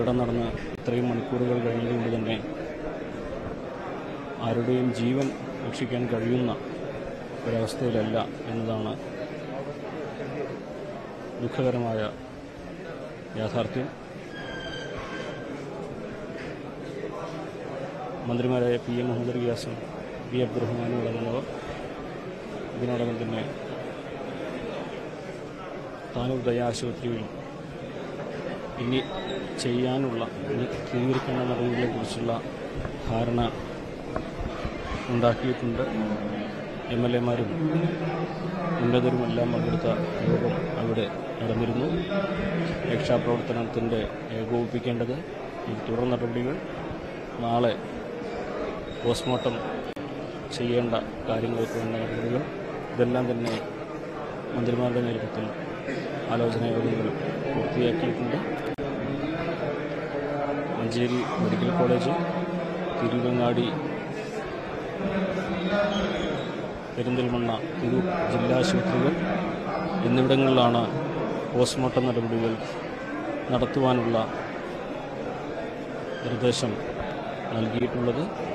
അപകടം നടന്ന് ഇത്രയും മണിക്കൂറുകൾ കഴിഞ്ഞതുകൊണ്ട് തന്നെ ആരുടെയും ജീവൻ രക്ഷിക്കാൻ കഴിയുന്ന ഒരവസ്ഥയിലല്ല എന്നതാണ് ദുഃഖകരമായ യാഥാർത്ഥ്യം മന്ത്രിമാരായ പി എം മുഹമ്മദ് റിയാസും പി അബ്ദുറഹ്മാനും അടങ്ങുന്നവർ ഇതിനോടകം തന്നെ താനൂർ ദയ ആശുപത്രിയിൽ ഇനി ചെയ്യാനുള്ള ഇനി സ്വീകരിക്കേണ്ട നടപടികളെക്കുറിച്ചുള്ള ധാരണ ഉണ്ടാക്കിയിട്ടുണ്ട് എം എൽ എമാരും ഉന്നതരുമെല്ലാം പങ്കെടുത്ത യോഗം അവിടെ നടന്നിരുന്നു രക്ഷാപ്രവർത്തനത്തിൻ്റെ ഏകോപിപ്പിക്കേണ്ടത് ഈ തുടർ നടപടികൾ നാളെ പോസ്റ്റ്മോർട്ടം ചെയ്യേണ്ട കാര്യങ്ങൾക്ക് വേണ്ട നടപടികൾ ഇതെല്ലാം തന്നെ മന്ത്രിമാരുടെ നേതൃത്വത്തിൽ ആലോചനാ യോഗങ്ങൾ പൂർത്തിയാക്കിയിട്ടുണ്ട് മഞ്ചേരി മെഡിക്കൽ കോളേജ് തിരുവങ്ങാടി പെരിന്തൽമണ്ണ തിരൂർ ജില്ലാ ആശുപത്രികൾ എന്നിവിടങ്ങളിലാണ് പോസ്റ്റ്മോർട്ടം നടപടികൾ നടത്തുവാനുള്ള നിർദ്ദേശം നൽകിയിട്ടുള്ളത്